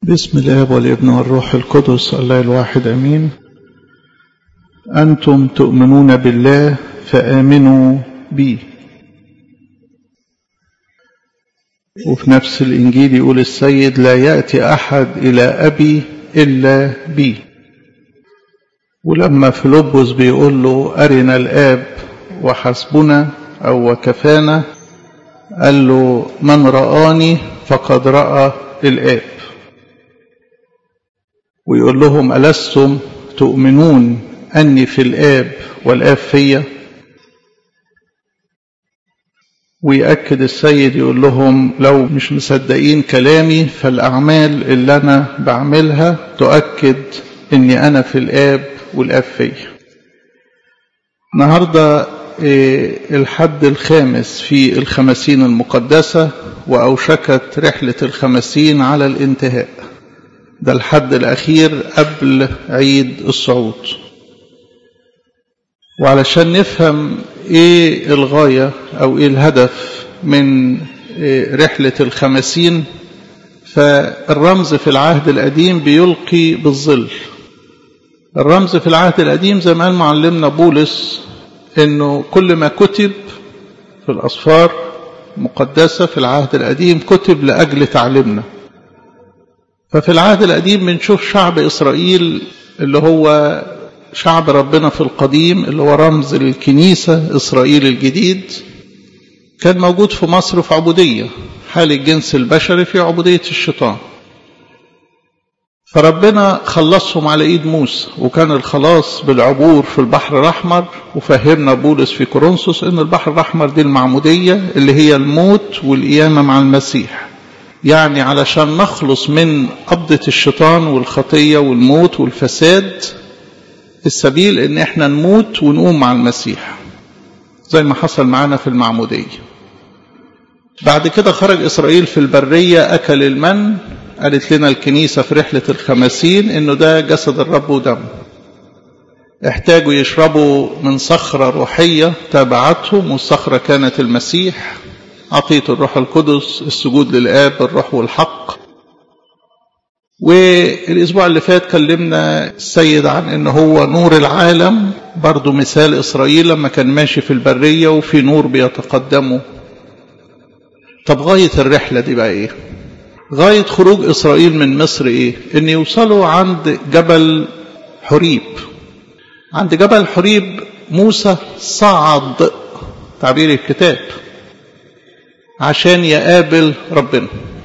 بسم الله والابن والروح القدس الله الواحد امين انتم تؤمنون بالله فامنوا بي وفي نفس الانجيل يقول السيد لا ياتي احد الى ابي الا بي ولما فيلبس بيقول له ارنا الاب وحسبنا او وكفانا قال له من رآني فقد رأى الآب ويقول لهم ألستم تؤمنون أني في الآب والآب فيا ويأكد السيد يقول لهم لو مش مصدقين كلامي فالأعمال اللي أنا بعملها تؤكد أني أنا في الآب والآب فيا النهارده الحد الخامس في الخمسين المقدسة وأوشكت رحلة الخمسين على الانتهاء ده الحد الأخير قبل عيد الصعود وعلشان نفهم إيه الغاية أو إيه الهدف من رحلة الخمسين فالرمز في العهد القديم بيلقي بالظل الرمز في العهد القديم زي ما قال معلمنا بولس انه كل ما كتب في الاسفار المقدسه في العهد القديم كتب لاجل تعليمنا ففي العهد القديم بنشوف شعب اسرائيل اللي هو شعب ربنا في القديم اللي هو رمز للكنيسه اسرائيل الجديد كان موجود في مصر في عبوديه حال الجنس البشري في عبوديه الشيطان فربنا خلصهم على ايد موسى وكان الخلاص بالعبور في البحر الاحمر وفهمنا بولس في كورنثوس ان البحر الاحمر دي المعموديه اللي هي الموت والقيامه مع المسيح يعني علشان نخلص من قبضه الشيطان والخطيه والموت والفساد السبيل ان احنا نموت ونقوم مع المسيح زي ما حصل معانا في المعموديه بعد كده خرج اسرائيل في البريه اكل المن قالت لنا الكنيسة في رحلة الخمسين إنه ده جسد الرب ودمه احتاجوا يشربوا من صخرة روحية تابعتهم والصخرة كانت المسيح عطية الروح القدس السجود للآب الروح والحق والأسبوع اللي فات كلمنا السيد عن إن هو نور العالم برضو مثال إسرائيل لما كان ماشي في البرية وفي نور بيتقدمه طب غاية الرحلة دي بقى إيه؟ غاية خروج إسرائيل من مصر إيه؟ إن يوصلوا عند جبل حريب. عند جبل حريب موسى صعد تعبير الكتاب عشان يقابل ربنا.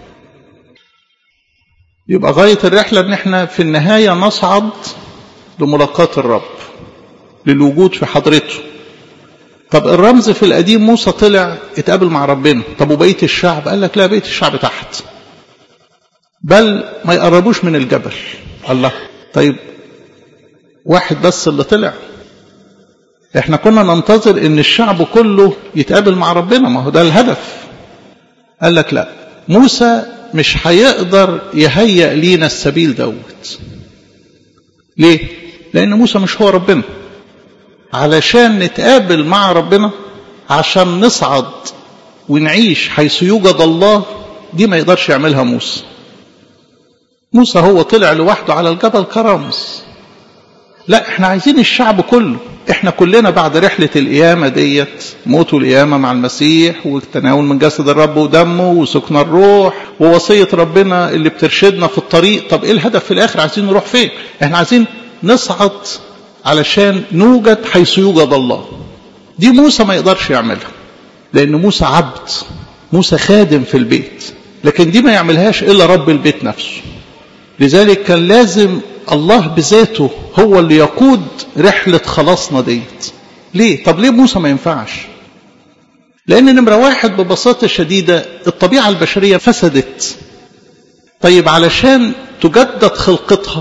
يبقى غاية الرحلة إن إحنا في النهاية نصعد لملاقاة الرب للوجود في حضرته. طب الرمز في القديم موسى طلع اتقابل مع ربنا، طب وبقية الشعب؟ قال لك لا بقية الشعب تحت. بل ما يقربوش من الجبل الله طيب واحد بس اللي طلع احنا كنا ننتظر ان الشعب كله يتقابل مع ربنا ما هو ده الهدف قال لك لا موسى مش هيقدر يهيئ لينا السبيل دوت ليه لان موسى مش هو ربنا علشان نتقابل مع ربنا عشان نصعد ونعيش حيث يوجد الله دي ما يقدرش يعملها موسى موسى هو طلع لوحده على الجبل كرمز لا احنا عايزين الشعب كله احنا كلنا بعد رحلة القيامة ديت موت القيامة مع المسيح والتناول من جسد الرب ودمه وسكن الروح ووصية ربنا اللي بترشدنا في الطريق طب ايه الهدف في الاخر عايزين نروح فين احنا عايزين نصعد علشان نوجد حيث يوجد الله دي موسى ما يقدرش يعملها لان موسى عبد موسى خادم في البيت لكن دي ما يعملهاش الا رب البيت نفسه لذلك كان لازم الله بذاته هو اللي يقود رحلة خلاصنا ديت ليه؟ طب ليه موسى ما ينفعش؟ لأن نمرة واحد ببساطة شديدة الطبيعة البشرية فسدت طيب علشان تجدد خلقتها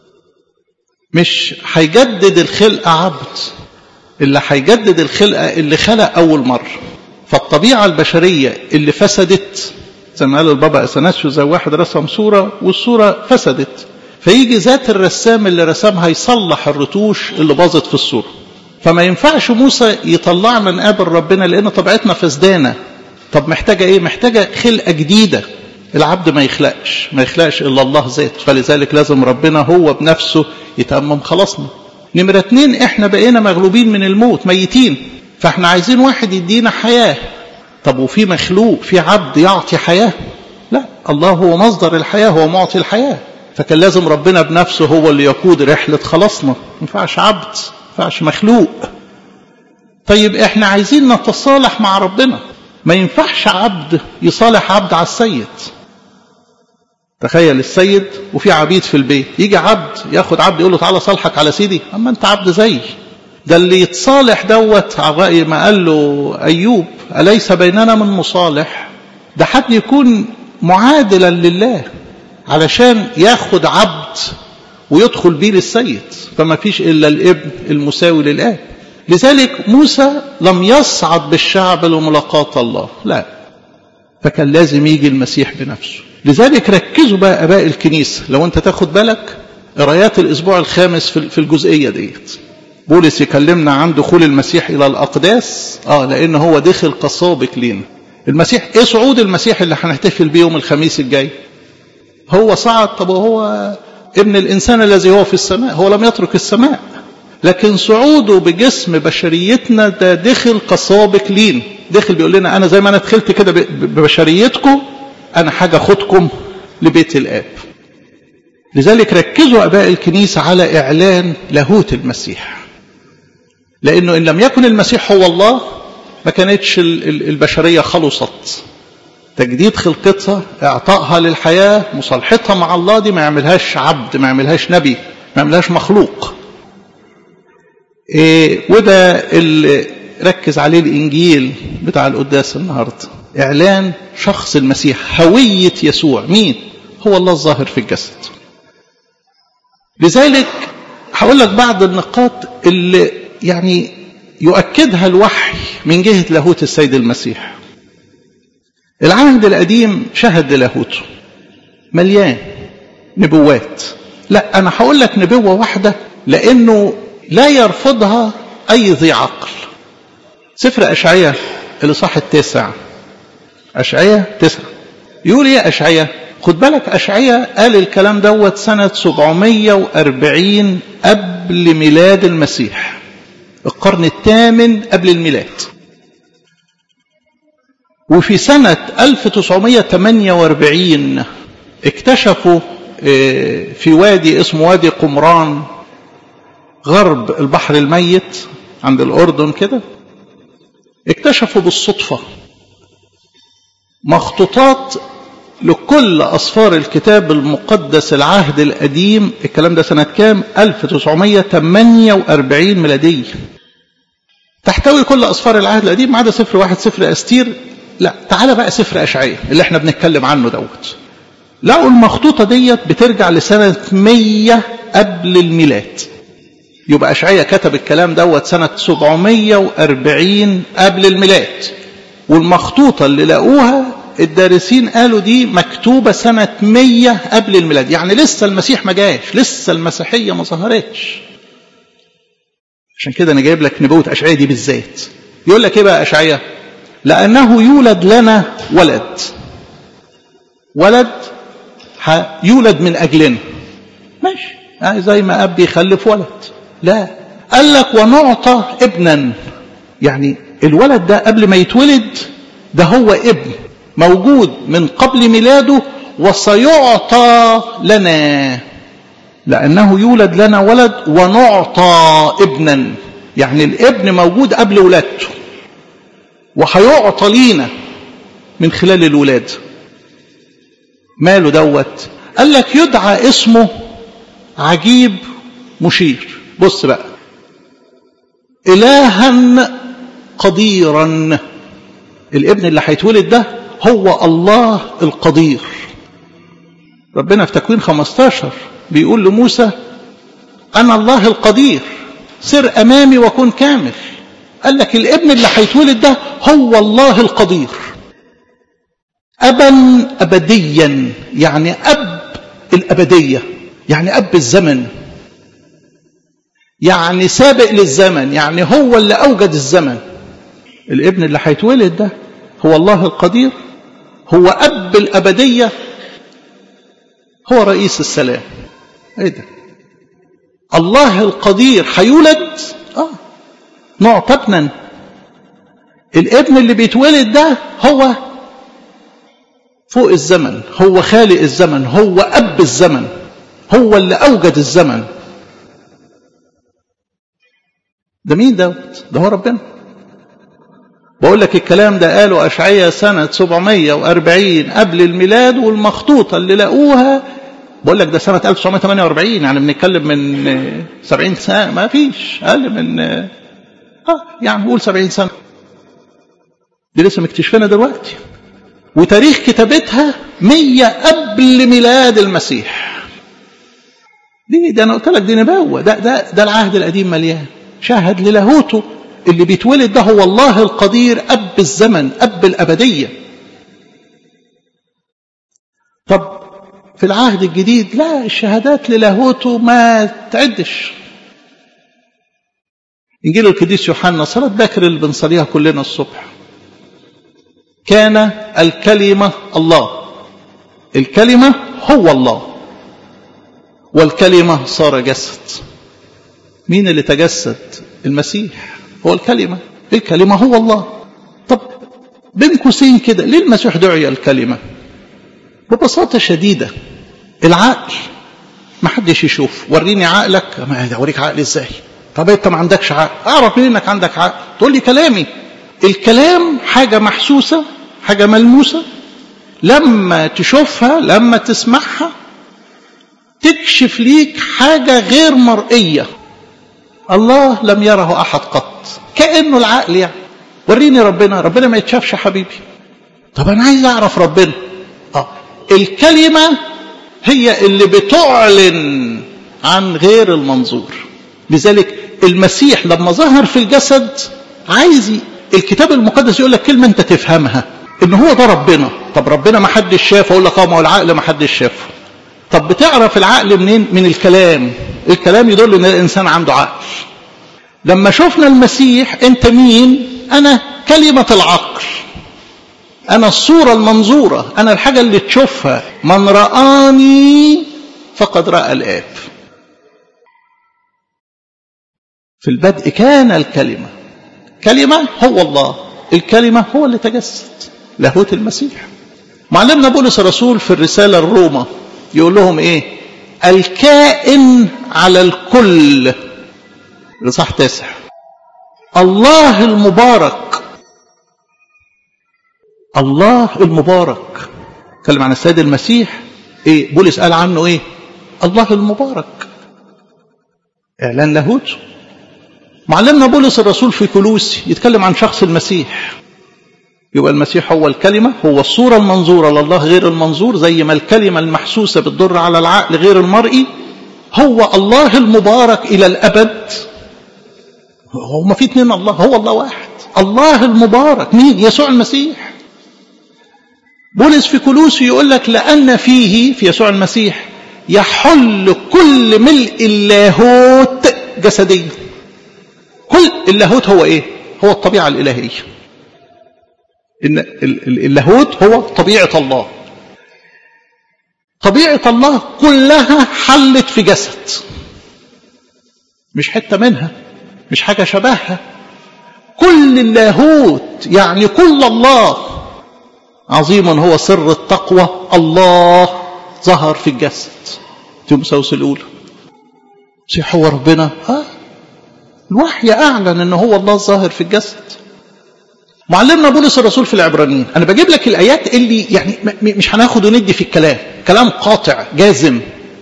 مش هيجدد الخلقة عبد اللي هيجدد الخلقة اللي خلق أول مرة فالطبيعة البشرية اللي فسدت زي ما قال البابا اثناسيوس زي واحد رسم صوره والصوره فسدت فيجي ذات الرسام اللي رسمها يصلح الرتوش اللي باظت في الصوره فما ينفعش موسى يطلعنا نقابل ربنا لان طبيعتنا فسدانه طب محتاجه ايه محتاجه خلقه جديده العبد ما يخلقش ما يخلقش إلا الله ذاته فلذلك لازم ربنا هو بنفسه يتمم خلاصنا نمرة اتنين احنا بقينا مغلوبين من الموت ميتين فاحنا عايزين واحد يدينا حياة طب وفي مخلوق في عبد يعطي حياة لا الله هو مصدر الحياة هو معطي الحياة فكان لازم ربنا بنفسه هو اللي يقود رحلة خلاصنا ما ينفعش عبد ما ينفعش مخلوق طيب احنا عايزين نتصالح مع ربنا ما ينفعش عبد يصالح عبد على السيد تخيل السيد وفي عبيد في البيت يجي عبد ياخد عبد يقول له تعالى صالحك على سيدي اما انت عبد زي ده اللي يتصالح دوت رأي ما قال له ايوب اليس بيننا من مصالح ده حد يكون معادلا لله علشان ياخد عبد ويدخل بيه للسيد فما فيش الا الابن المساوي للاب لذلك موسى لم يصعد بالشعب لملاقاة الله لا فكان لازم يجي المسيح بنفسه لذلك ركزوا بقى اباء الكنيسه لو انت تاخد بالك قرايات الاسبوع الخامس في الجزئيه ديت بولس يكلمنا عن دخول المسيح الى الاقداس اه لان هو دخل كسابق لينا المسيح ايه صعود المسيح اللي هنحتفل بيه يوم الخميس الجاي هو صعد طب هو ابن الانسان الذي هو في السماء هو لم يترك السماء لكن صعوده بجسم بشريتنا ده دخل كسابق لينا دخل بيقول لنا انا زي ما انا دخلت كده ببشريتكم انا حاجه اخدكم لبيت الاب لذلك ركزوا اباء الكنيسه على اعلان لاهوت المسيح لانه ان لم يكن المسيح هو الله ما كانتش البشريه خلصت تجديد خلقتها اعطائها للحياه مصالحتها مع الله دي ما يعملهاش عبد ما يعملهاش نبي ما يعملهاش مخلوق إيه وده اللي ركز عليه الانجيل بتاع القداس النهارده اعلان شخص المسيح هويه يسوع مين هو الله الظاهر في الجسد لذلك هقول لك بعض النقاط اللي يعني يؤكدها الوحي من جهه لاهوت السيد المسيح العهد القديم شهد للاهوته مليان نبوات لا انا هقول لك نبوه واحده لانه لا يرفضها اي ذي عقل سفر اشعياء الاصحاح التاسع اشعياء تسعة يقول ايه اشعياء خد بالك اشعياء قال الكلام دوت سنة 740 قبل ميلاد المسيح القرن الثامن قبل الميلاد وفي سنة 1948 اكتشفوا في وادي اسمه وادي قمران غرب البحر الميت عند الأردن كده اكتشفوا بالصدفة مخطوطات لكل أصفار الكتاب المقدس العهد القديم الكلام ده سنة كام 1948 ميلادية تحتوي كل أصفار العهد القديم ما عدا سفر واحد سفر أستير لا تعالى بقى سفر أشعية اللي احنا بنتكلم عنه دوت لقوا المخطوطة ديت بترجع لسنة 100 قبل الميلاد يبقى أشعية كتب الكلام دوت سنة 740 قبل الميلاد والمخطوطة اللي لقوها الدارسين قالوا دي مكتوبة سنة 100 قبل الميلاد يعني لسه المسيح ما جاش لسه المسيحية ما ظهرتش عشان كده أنا جايب لك نبوة أشعية دي بالذات يقول لك إيه بقى أشعية لأنه يولد لنا ولد ولد يولد من أجلنا ماشي يعني زي ما أب يخلف ولد لا قال لك ونعطى ابنا يعني الولد ده قبل ما يتولد ده هو ابن موجود من قبل ميلاده وسيعطى لنا لأنه يولد لنا ولد ونعطى ابنا يعني الابن موجود قبل ولادته وهيعطى لينا من خلال الولادة ماله دوت قال لك يدعى اسمه عجيب مشير بص بقى إلها قديرا الابن اللي هيتولد ده هو الله القدير ربنا في تكوين 15 بيقول لموسى أنا الله القدير سر أمامي وكن كامل قال لك الابن اللي هيتولد ده هو الله القدير أبا أبديا يعني أب الأبدية يعني أب الزمن يعني سابق للزمن يعني هو اللي أوجد الزمن الابن اللي هيتولد ده هو الله القدير هو أب الأبدية هو رئيس السلام ايه ده الله القدير هيولد اه نعطى ابنا الابن اللي بيتولد ده هو فوق الزمن هو خالق الزمن هو اب الزمن هو اللي اوجد الزمن ده مين دوت ده هو ربنا بقول لك الكلام ده قاله أشعية سنة 740 قبل الميلاد والمخطوطة اللي لقوها بقول لك ده سنة 1948 يعني بنتكلم من 70 سنة ما فيش أقل من آه يعني قول 70 سنة دي لسه مكتشفينها دلوقتي وتاريخ كتابتها 100 قبل ميلاد المسيح دي ده انا قلت لك دي نبوه ده ده ده العهد القديم مليان شاهد للاهوته اللي بيتولد ده هو الله القدير اب الزمن اب الابديه طب في العهد الجديد لا الشهادات للاهوته ما تعدش انجيل القديس يوحنا صلاه باكر اللي بنصليها كلنا الصبح كان الكلمه الله الكلمه هو الله والكلمه صار جسد مين اللي تجسد المسيح هو الكلمه الكلمه هو الله طب بين قوسين كده ليه المسيح دعي الكلمه ببساطه شديده العقل ما حدش يشوف وريني عقلك ما اوريك عقل ازاي طب انت ما عندكش عقل اعرف منين انك عندك عقل تقول لي كلامي الكلام حاجه محسوسه حاجه ملموسه لما تشوفها لما تسمعها تكشف ليك حاجه غير مرئيه الله لم يره احد قط كانه العقل يعني وريني ربنا ربنا ما يتشافش حبيبي طب انا عايز اعرف ربنا اه الكلمه هي اللي بتعلن عن غير المنظور لذلك المسيح لما ظهر في الجسد عايز الكتاب المقدس يقول لك كلمه انت تفهمها ان هو ده ربنا طب ربنا ما حدش شافه اقول لك اه ما هو العقل ما حدش شافه طب بتعرف العقل منين من الكلام الكلام يدل ان الانسان عنده عقل لما شفنا المسيح انت مين انا كلمه العقل انا الصوره المنظوره انا الحاجه اللي تشوفها من رآني فقد رأى الآب في البدء كان الكلمة كلمة هو الله الكلمة هو اللي تجسد لاهوت المسيح معلمنا بولس الرسول في الرسالة الرومة يقول لهم ايه الكائن على الكل لصح تاسع الله المبارك الله المبارك اتكلم عن السيد المسيح ايه بولس قال عنه ايه الله المبارك اعلان لاهوته معلمنا بولس الرسول في كلوسي يتكلم عن شخص المسيح يبقى المسيح هو الكلمة هو الصورة المنظورة لله غير المنظور زي ما الكلمة المحسوسة بتدر على العقل غير المرئي هو الله المبارك إلى الأبد هو ما في اتنين الله هو الله واحد الله المبارك مين يسوع المسيح بولس في كلوسي يقول لك لأن فيه في يسوع المسيح يحل كل ملء اللاهوت جسديا كل اللاهوت هو ايه هو الطبيعة الإلهية إن اللاهوت هو طبيعة الله طبيعة الله كلها حلت في جسد مش حتة منها مش حاجة شبهها كل اللاهوت يعني كل الله عظيم هو سر التقوى الله ظهر في الجسد تيموثاوس الأولى مسيح هو ربنا آه. الوحي أعلن أنه هو الله الظاهر في الجسد معلمنا بولس الرسول في العبرانيين أنا بجيب لك الآيات اللي يعني مش هناخد وندي في الكلام كلام قاطع جازم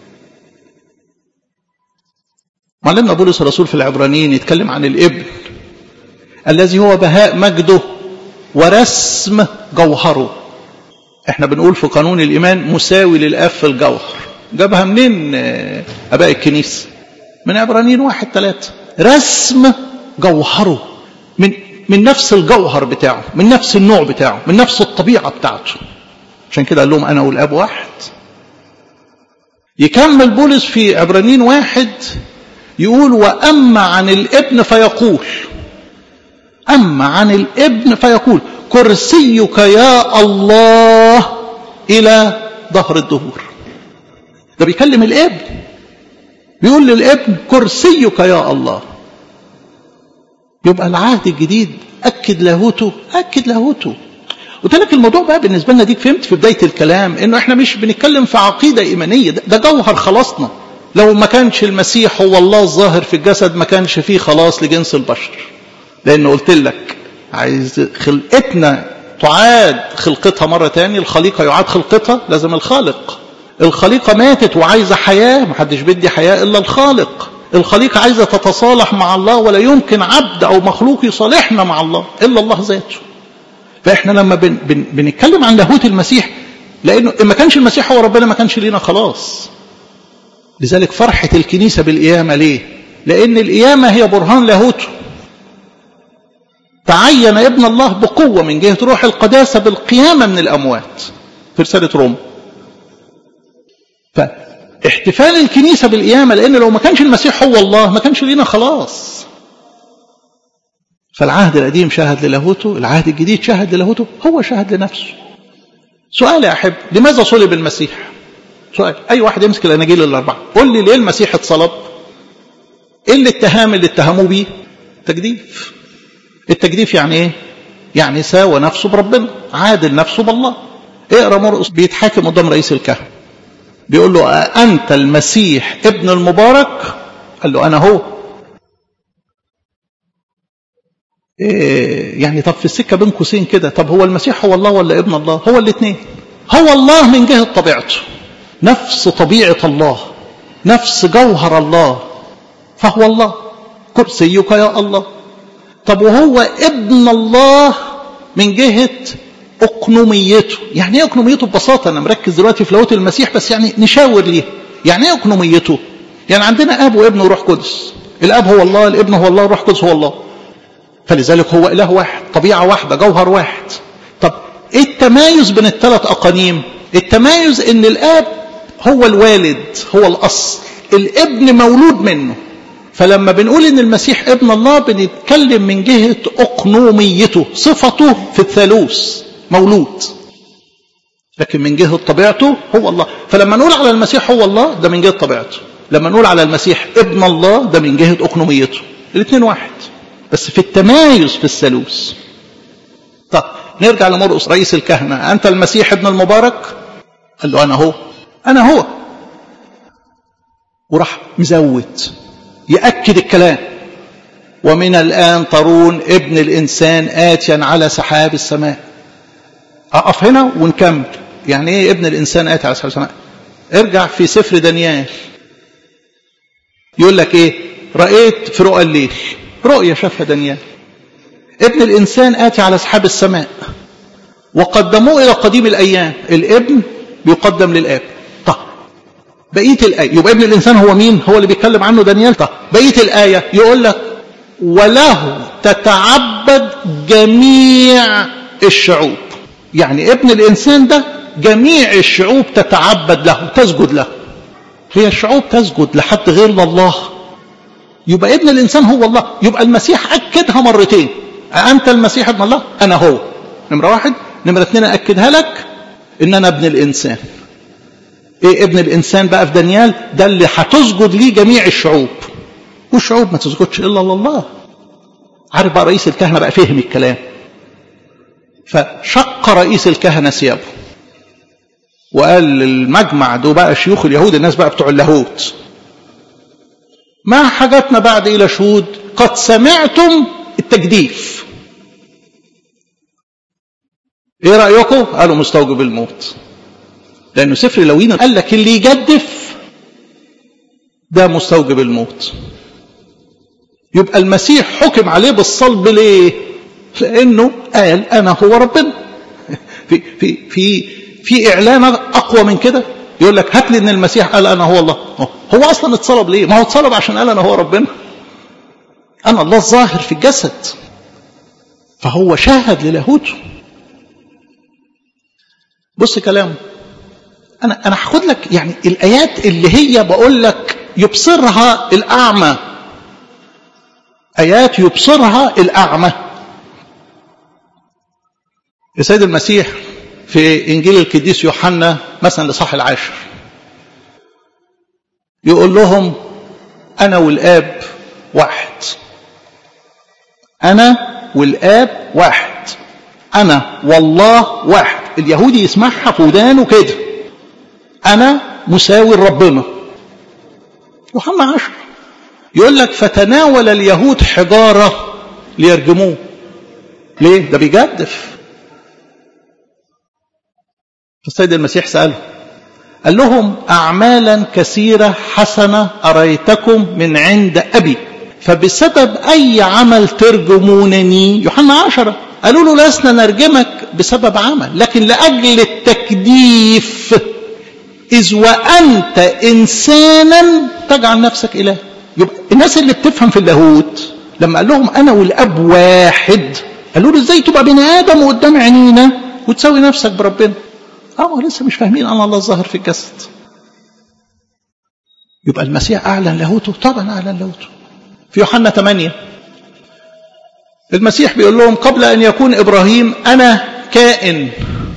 معلمنا بولس الرسول في العبرانيين يتكلم عن الابن الذي هو بهاء مجده ورسم جوهره احنا بنقول في قانون الإيمان مساوي للآب في الجوهر جابها منين أباء الكنيسة من عبرانيين واحد ثلاثة رسم جوهره من من نفس الجوهر بتاعه من نفس النوع بتاعه من نفس الطبيعة بتاعته عشان كده قال لهم أنا والأب واحد يكمل بولس في عبرانيين واحد يقول وأما عن الابن فيقول أما عن الابن فيقول كرسيك يا الله إلى ظهر الدهور ده بيكلم الابن بيقول للابن كرسيك يا الله يبقى العهد الجديد أكد لاهوته أكد لاهوته قلت لك الموضوع بقى بالنسبة لنا ديك فهمت في بداية الكلام إنه إحنا مش بنتكلم في عقيدة إيمانية ده, ده جوهر خلاصنا لو ما كانش المسيح هو الله الظاهر في الجسد ما كانش فيه خلاص لجنس البشر لأن قلت لك عايز خلقتنا تعاد خلقتها مرة تاني الخليقة يعاد خلقتها لازم الخالق الخليقة ماتت وعايزة حياة محدش بدي حياة إلا الخالق الخليقة عايزة تتصالح مع الله ولا يمكن عبد أو مخلوق يصالحنا مع الله إلا الله ذاته فإحنا لما بن بن بنتكلم عن لاهوت المسيح لأنه إن ما كانش المسيح هو ربنا ما كانش لينا خلاص لذلك فرحة الكنيسة بالقيامة ليه لأن القيامة هي برهان لاهوته تعين ابن الله بقوة من جهة روح القداسة بالقيامة من الأموات في رسالة روما فاحتفال الكنيسة بالقيامة لأن لو ما كانش المسيح هو الله ما كانش لينا خلاص فالعهد القديم شهد للاهوته العهد الجديد شهد للاهوته هو شهد لنفسه سؤال يا أحب لماذا صلب المسيح سؤال أي واحد يمسك الأناجيل الأربعة قول لي ليه المسيح اتصلب إيه الاتهام اللي اتهموه بيه تجديف التجديف يعني ايه يعني ساوى نفسه بربنا عادل نفسه بالله اقرا مرقس بيتحاكم قدام رئيس الكهنه بيقول له أنت المسيح ابن المبارك قال له أنا هو إيه يعني طب في السكة بين قوسين كده طب هو المسيح هو الله ولا ابن الله هو الاثنين هو الله من جهة طبيعته نفس طبيعة الله نفس جوهر الله فهو الله كرسيك يا الله طب وهو ابن الله من جهة أقنوميته يعني ايه أقنوميته ببساطة أنا مركز دلوقتي في لاهوت المسيح بس يعني نشاور ليه يعني ايه أقنوميته يعني عندنا أب وابن وروح قدس الأب هو الله الابن هو الله الروح القدس هو الله فلذلك هو إله واحد طبيعة واحدة جوهر واحد طب ايه التمايز بين الثلاث أقانيم التمايز ان الآب هو الوالد هو الأصل الابن مولود منه فلما بنقول ان المسيح ابن الله بنتكلم من جهة أقنوميته صفته في الثالوث مولود لكن من جهة طبيعته هو الله فلما نقول على المسيح هو الله ده من جهة طبيعته لما نقول على المسيح ابن الله ده من جهة أقنوميته الاثنين واحد بس في التمايز في الثالوث طب نرجع لمرقس رئيس الكهنة أنت المسيح ابن المبارك قال له أنا هو أنا هو وراح مزود يأكد الكلام ومن الآن ترون ابن الإنسان آتيا على سحاب السماء أقف هنا ونكمل يعني إيه ابن الإنسان آتي على سحاب السماء ارجع في سفر دانيال يقول لك إيه رأيت في رؤى الليل رؤية شافها دانيال ابن الإنسان آتي على سحاب السماء وقدموه إلى قديم الأيام الابن بيقدم للآب طب بقية الآية يبقى ابن الإنسان هو مين هو اللي بيتكلم عنه دانيال طب بقية الآية يقول لك وله تتعبد جميع الشعوب يعني ابن الإنسان ده جميع الشعوب تتعبد له تسجد له هي الشعوب تسجد لحد غير الله يبقى ابن الإنسان هو الله يبقى المسيح أكدها مرتين أنت المسيح ابن الله أنا هو نمرة واحد نمرة اثنين أكدها لك إن أنا ابن الإنسان إيه ابن الإنسان بقى في دانيال ده اللي هتسجد ليه جميع الشعوب والشعوب ما تسجدش إلا لله عارف بقى رئيس الكهنة بقى فهم الكلام فشق رئيس الكهنة ثيابه وقال للمجمع دول بقى شيوخ اليهود الناس بقى بتوع اللاهوت ما حاجتنا بعد إلى شهود قد سمعتم التجديف ايه رأيكم قالوا مستوجب الموت لأنه سفر لوين قال لك اللي يجدف ده مستوجب الموت يبقى المسيح حكم عليه بالصلب ليه لأنه قال أنا هو ربنا في, في, في, في إعلان أقوى من كده يقول لك هات لي ان المسيح قال انا هو الله هو اصلا اتصلب ليه ما هو اتصلب عشان قال انا هو ربنا انا الله الظاهر في الجسد فهو شاهد للاهوته بص كلامه انا انا هاخد لك يعني الايات اللي هي بقول لك يبصرها الاعمى ايات يبصرها الاعمى السيد المسيح في إنجيل القديس يوحنا مثلا لصح العاشر يقول لهم أنا والآب واحد أنا والآب واحد أنا والله واحد اليهودي يسمعها في ودانه كده أنا مساوي لربنا يوحنا عشر يقول لك فتناول اليهود حجارة ليرجموه ليه؟ ده بيجدف فالسيد المسيح سأله قال لهم أعمالا كثيرة حسنة أريتكم من عند أبي فبسبب أي عمل ترجمونني يوحنا عشرة قالوا له لسنا نرجمك بسبب عمل لكن لأجل التكديف إذ وأنت إنسانا تجعل نفسك إله يبقى الناس اللي بتفهم في اللاهوت لما قال لهم أنا والأب واحد قالوا له إزاي تبقى بني آدم قدام عينينا وتساوي نفسك بربنا اه ما لسه مش فاهمين أن الله الظاهر في الجسد يبقى المسيح أعلن لاهوته طبعا أعلن لاهوته في يوحنا 8 المسيح بيقول لهم قبل أن يكون إبراهيم أنا كائن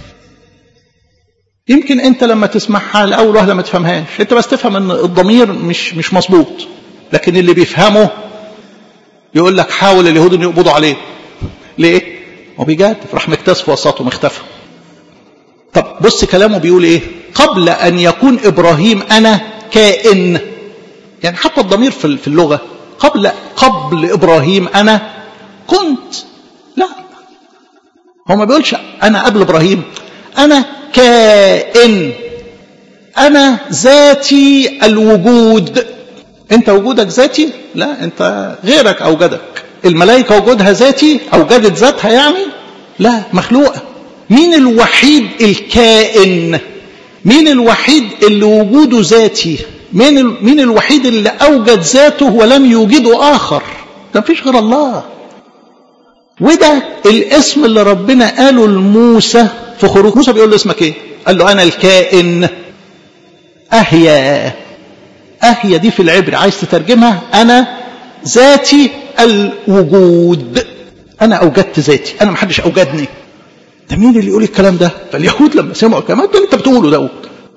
يمكن أنت لما تسمعها لأول واحدة ما تفهمهاش أنت بس تفهم أن الضمير مش مش مظبوط لكن اللي بيفهمه يقول لك حاول اليهود أن يقبضوا عليه ليه؟ هو بيجادف راح مكتسف في وسطهم اختفى طب بص كلامه بيقول ايه قبل ان يكون ابراهيم انا كائن يعني حتى الضمير في اللغه قبل قبل ابراهيم انا كنت لا هو ما بيقولش انا قبل ابراهيم انا كائن انا ذاتي الوجود انت وجودك ذاتي لا انت غيرك اوجدك الملائكه وجودها ذاتي اوجدت ذاتها يعني لا مخلوقه مين الوحيد الكائن مين الوحيد اللي وجوده ذاتي مين ال... مين الوحيد اللي اوجد ذاته ولم يوجده اخر ده مفيش غير الله وده الاسم اللي ربنا قاله لموسى في خروج موسى بيقول له اسمك ايه قال له انا الكائن اهيا اهيا دي في العبري عايز تترجمها انا ذاتي الوجود انا اوجدت ذاتي انا محدش اوجدني ده مين اللي يقول الكلام ده فاليهود لما سمعوا الكلام ده انت بتقوله ده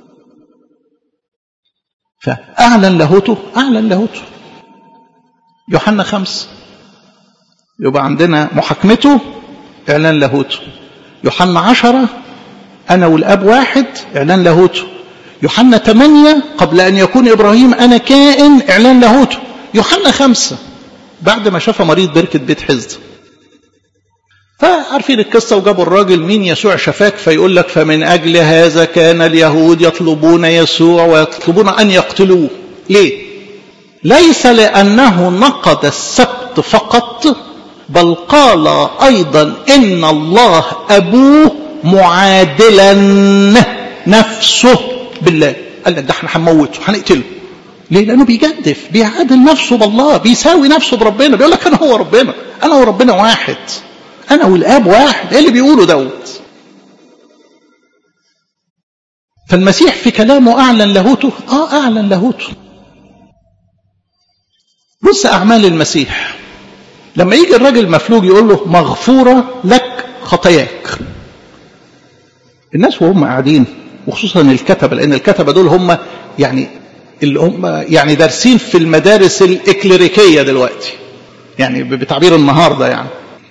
فاعلن لاهوته اعلن لاهوته يوحنا خمسة يبقى عندنا محاكمته اعلان لاهوته يوحنا عشرة انا والاب واحد اعلان لاهوته يوحنا ثمانية قبل ان يكون ابراهيم انا كائن اعلان لاهوته يوحنا خمسة بعد ما شاف مريض بركة بيت حزد فعارفين القصة وجابوا الراجل مين يسوع شفاك فيقول لك فمن أجل هذا كان اليهود يطلبون يسوع ويطلبون أن يقتلوه ليه؟ ليس لأنه نقض السبت فقط بل قال أيضا إن الله أبوه معادلا نفسه بالله قال لك ده احنا هنموته هنقتله ليه؟ لأنه بيجدف بيعادل نفسه بالله بيساوي نفسه بربنا بيقول لك أنا هو ربنا أنا وربنا واحد أنا والآب واحد إيه اللي بيقوله دوت فالمسيح في كلامه أعلن لاهوته آه أعلن لاهوته بص أعمال المسيح لما يجي الراجل مفلوج يقول له مغفورة لك خطاياك الناس وهم قاعدين وخصوصا الكتبة لأن الكتبة دول هم يعني اللي هم يعني دارسين في المدارس الإكليريكية دلوقتي يعني بتعبير النهارده يعني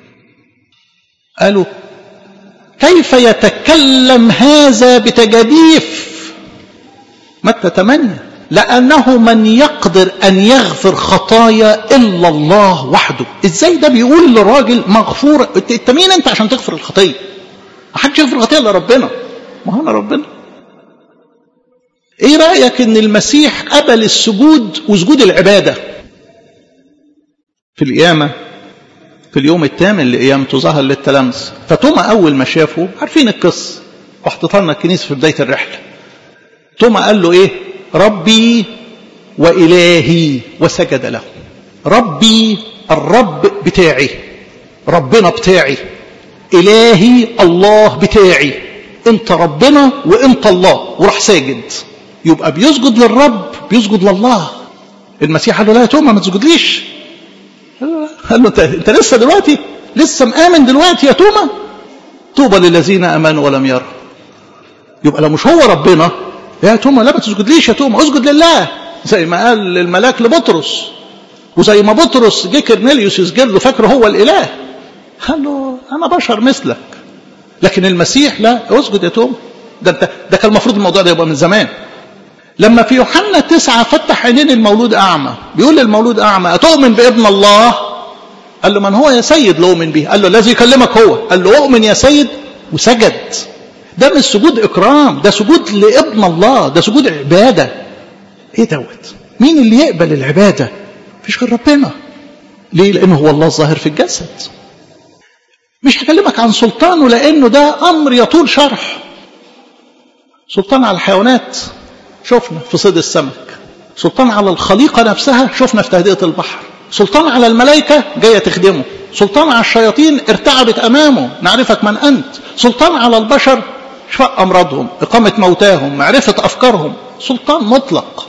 قالوا كيف يتكلم هذا بتجاديف متى 8 لأنه من يقدر أن يغفر خطايا إلا الله وحده إزاي ده بيقول للراجل مغفور أنت مين أنت عشان تغفر الخطية ما حدش يغفر الخطية إلا ربنا ما هو أنا ربنا إيه رأيك إن المسيح قبل السجود وسجود العبادة في القيامة في اليوم الثامن لقيامته ظهر للتلامذة فتوما أول ما شافه عارفين القصة واحتضر لنا الكنيسة في بداية الرحلة توما قال له إيه ربي وإلهي وسجد له ربي الرب بتاعي ربنا بتاعي إلهي الله بتاعي انت ربنا وانت الله وراح ساجد يبقى بيسجد للرب بيسجد لله المسيح قال له لا يا توما ما تسجدليش قال له انت, انت لسه دلوقتي لسه مآمن دلوقتي يا توما طوبى للذين امنوا ولم يروا يبقى لو مش هو ربنا يا توما لا ما تسجدليش يا توما اسجد لله زي ما قال الملاك لبطرس وزي ما بطرس جه كرنيليوس يسجد له فاكره هو الاله قال له انا بشر مثلك لكن المسيح لا اسجد يا توما ده انت ده كان المفروض الموضوع ده يبقى من زمان لما في يوحنا تسعة فتح عينين المولود أعمى بيقول للمولود أعمى أتؤمن بابن الله قال له من هو يا سيد لا أؤمن به قال له الذي يكلمك هو قال له أؤمن يا سيد وسجد ده مش سجود إكرام ده سجود لابن الله ده سجود عبادة إيه دوت مين اللي يقبل العبادة مفيش غير ربنا ليه لأنه هو الله الظاهر في الجسد مش هكلمك عن سلطانه لأنه ده أمر يطول شرح سلطان على الحيوانات شفنا في صيد السمك سلطان على الخليقة نفسها شفنا في تهدئة البحر سلطان على الملائكة جاية تخدمه سلطان على الشياطين ارتعبت أمامه نعرفك من أنت سلطان على البشر شفاء أمراضهم إقامة موتاهم معرفة أفكارهم سلطان مطلق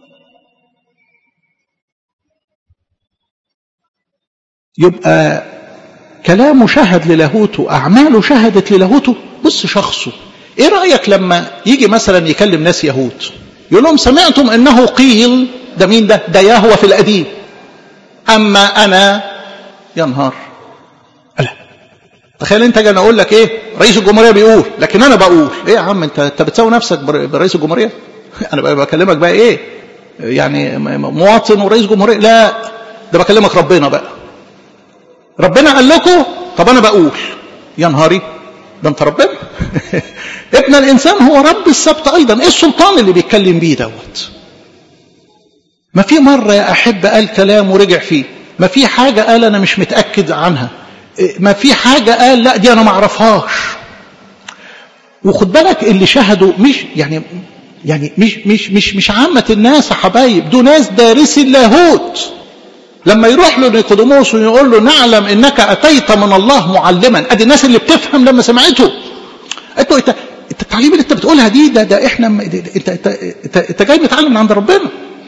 يبقى كلامه شهد للاهوته أعماله شهدت للاهوته بص شخصه ايه رأيك لما يجي مثلا يكلم ناس يهود يقول لهم سمعتم انه قيل ده مين ده ده يهوى في القديم اما انا يا نهار لا تخيل انت انا اقول لك ايه رئيس الجمهوريه بيقول لكن انا بقول ايه يا عم انت انت بتساوي نفسك برئيس الجمهوريه انا بقى بكلمك بقى ايه يعني مواطن ورئيس جمهوريه لا ده بكلمك ربنا بقى ربنا قال لكم طب انا بقول يا نهاري ده انت ربنا ابن الانسان هو رب السبت ايضا ايه السلطان اللي بيتكلم بيه دوت ما في مرة يا أحب قال كلام ورجع فيه ما في حاجة قال أنا مش متأكد عنها ما في حاجة قال لا دي أنا ما أعرفهاش وخد بالك اللي شهدوا مش يعني يعني مش مش مش مش عامة الناس يا حبايب دول ناس دارسي اللاهوت لما يروح له نيقوديموس ويقول له نعلم انك اتيت من الله معلما ادي الناس اللي بتفهم لما سمعته انت انت التعليم اللي انت بتقولها دي ده ده احنا انت انت انت, انت جاي متعلم من عند ربنا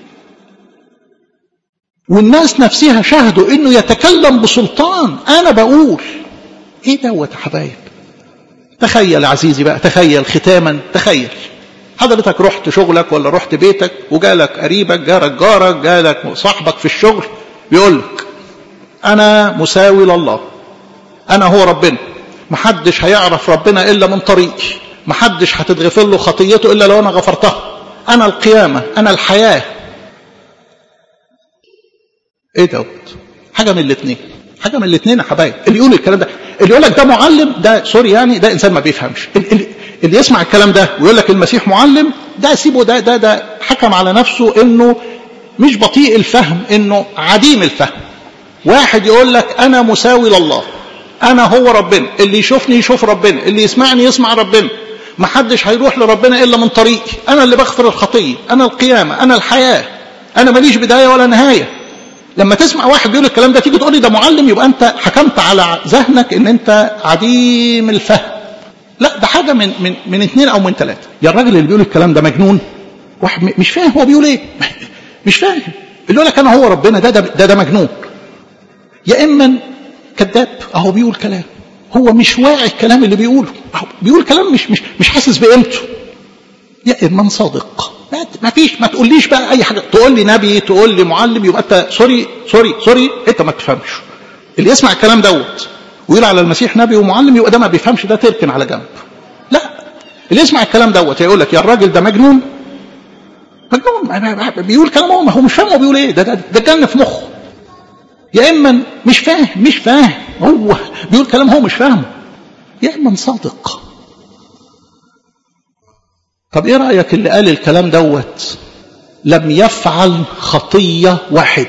والناس نفسها شهدوا انه يتكلم بسلطان انا بقول ايه دوت يا حبايب تخيل يا عزيزي بقى تخيل ختاما تخيل حضرتك رحت شغلك ولا رحت بيتك وجالك قريبك جارك جارك جالك صاحبك في الشغل بيقول لك انا مساوي لله انا هو ربنا محدش هيعرف ربنا الا من طريقي محدش هتتغفر له خطيته الا لو انا غفرتها انا القيامه انا الحياه ايه دوت حاجه من الاثنين حاجه من الاثنين يا حبايب اللي يقول الكلام ده اللي يقول لك ده معلم ده سوري يعني ده انسان ما بيفهمش اللي, اللي يسمع الكلام ده ويقول لك المسيح معلم ده سيبه ده ده ده حكم على نفسه انه مش بطيء الفهم انه عديم الفهم واحد يقول لك انا مساوي لله انا هو ربنا اللي يشوفني يشوف ربنا اللي يسمعني يسمع ربنا ما حدش هيروح لربنا الا من طريقي انا اللي بغفر الخطيه انا القيامه انا الحياه انا ماليش بدايه ولا نهايه لما تسمع واحد بيقول الكلام ده تيجي تقول لي ده معلم يبقى انت حكمت على ذهنك ان انت عديم الفهم لا ده حاجه من من من اثنين او من ثلاثه يا الراجل اللي بيقول الكلام ده مجنون واحد مش فاهم هو بيقول ايه مش فاهم اللي يقول لك انا هو ربنا ده ده ده, ده مجنون يا اما كذاب اهو بيقول كلام هو مش واعي الكلام اللي بيقوله أهو بيقول كلام مش مش مش حاسس بقيمته يا اما صادق ما فيش ما تقوليش بقى اي حاجه تقول لي نبي تقول لي معلم يبقى انت سوري سوري سوري انت ما تفهمش اللي يسمع الكلام دوت ويقول على المسيح نبي ومعلم يبقى ده ما بيفهمش ده تركن على جنب لا اللي يسمع الكلام دوت يقول لك يا الراجل ده مجنون مجنون بيقول كلام هو هو مش فاهم هو بيقول ايه ده ده, ده جن في مخه يا اما مش فاهم مش فاهم هو بيقول كلام هو مش فاهمه يا اما صادق طب ايه رايك اللي قال الكلام دوت لم يفعل خطيه واحده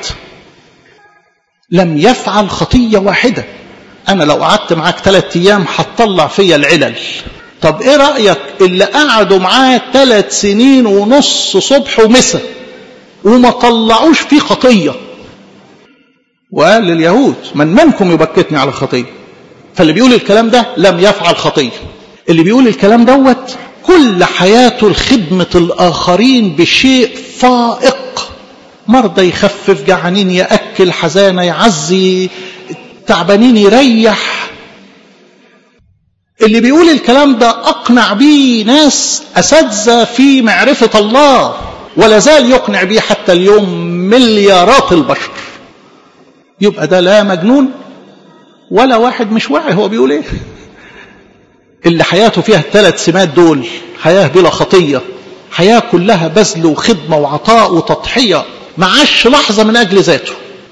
لم يفعل خطيه واحده انا لو قعدت معاك ثلاث ايام هتطلع فيا العلل طب ايه رايك اللي قعدوا معاه ثلاث سنين ونص صبح ومساء وما طلعوش فيه خطيه وقال لليهود من منكم يبكتني على خطيه فاللي بيقول الكلام ده لم يفعل خطيه اللي بيقول الكلام دوت كل حياته لخدمة الآخرين بشيء فائق مرضى يخفف جعانين يأكل حزانة يعزي تعبانين يريح اللي بيقول الكلام ده أقنع بيه ناس أساتذة في معرفة الله ولا زال يقنع بيه حتى اليوم مليارات البشر يبقى ده لا مجنون ولا واحد مش واعي هو بيقول ايه اللي حياته فيها الثلاث سمات دول حياة بلا خطية حياة كلها بذل وخدمة وعطاء وتضحية ما عاش لحظة من أجل ذاته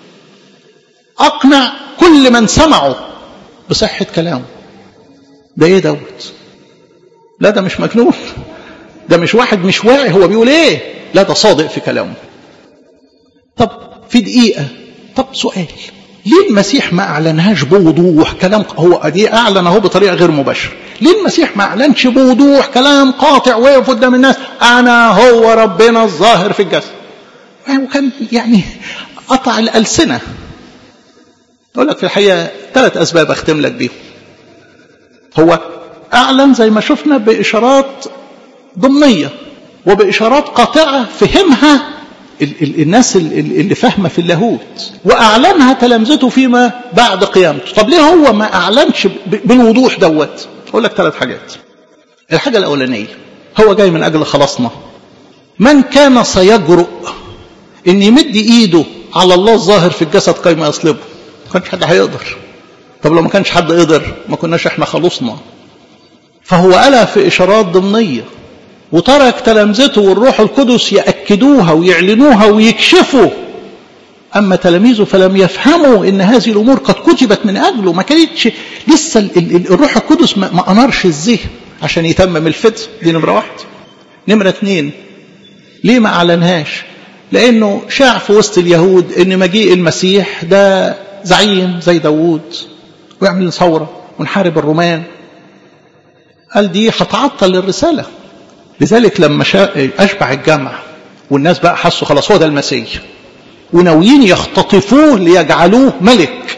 أقنع كل من سمعه بصحة كلامه ده ايه دوت لا ده مش مجنون ده مش واحد مش واعي هو بيقول ايه لا ده صادق في كلامه طب في دقيقة طب سؤال ليه المسيح ما اعلنهاش بوضوح كلام هو دي اعلن اهو بطريقه غير مباشره ليه المسيح ما اعلنش بوضوح كلام قاطع وقف قدام الناس انا هو ربنا الظاهر في الجسد وكان يعني قطع الالسنه اقول لك في الحقيقه ثلاث اسباب اختم لك بيهم هو اعلن زي ما شفنا باشارات ضمنيه وباشارات قاطعه فهمها ال ال الناس اللي فاهمه في اللاهوت واعلنها تلامذته فيما بعد قيامته طب ليه هو ما اعلنش بالوضوح دوت اقول لك ثلاث حاجات الحاجه الاولانيه هو جاي من اجل خلاصنا من كان سيجرؤ ان يمد ايده على الله الظاهر في الجسد كيما يصلبه ما كانش حد هيقدر طب لو ما كانش حد قدر ما كناش احنا خلصنا فهو قالها في اشارات ضمنيه وترك تلامذته والروح القدس يأكدوها ويعلنوها ويكشفوا أما تلاميذه فلم يفهموا أن هذه الأمور قد كتبت من أجله ما كانتش لسه ال ال الروح القدس ما, ما أنارش الذهن عشان يتمم الفدء دي نمرة واحد نمرة اثنين ليه ما أعلنهاش لأنه شاع في وسط اليهود أن مجيء المسيح ده زعيم زي داوود ويعمل ثورة ونحارب الرومان قال دي هتعطل الرسالة لذلك لما أشبع الجمع والناس بقى حسوا خلاص هو ده المسيح وناويين يختطفوه ليجعلوه ملك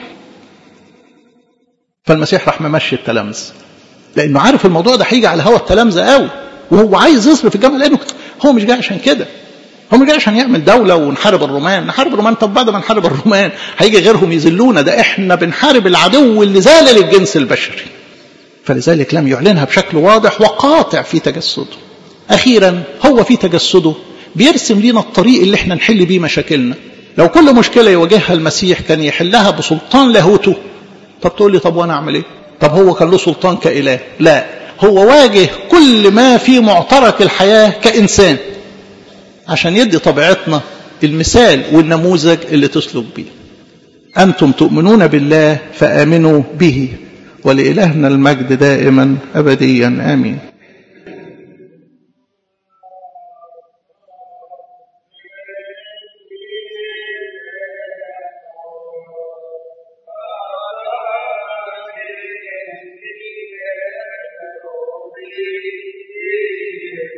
فالمسيح راح ممشي التلامذة لأنه عارف الموضوع ده هيجي على هوا التلامذة قوي وهو عايز يصرف الجمع لأنه هو مش جاي عشان كده هو مش جاي عشان يعمل دولة ونحارب الرومان نحارب الرومان طب بعد ما نحارب الرومان هيجي غيرهم يذلونا ده احنا بنحارب العدو اللي زال للجنس البشري فلذلك لم يعلنها بشكل واضح وقاطع في تجسده أخيرا هو في تجسده بيرسم لنا الطريق اللي احنا نحل بيه مشاكلنا لو كل مشكلة يواجهها المسيح كان يحلها بسلطان لاهوته طب تقول لي طب وانا اعمل ايه طب هو كان له سلطان كإله لا هو واجه كل ما في معترك الحياة كإنسان عشان يدي طبيعتنا المثال والنموذج اللي تسلك بيه أنتم تؤمنون بالله فآمنوا به ولإلهنا المجد دائما أبديا آمين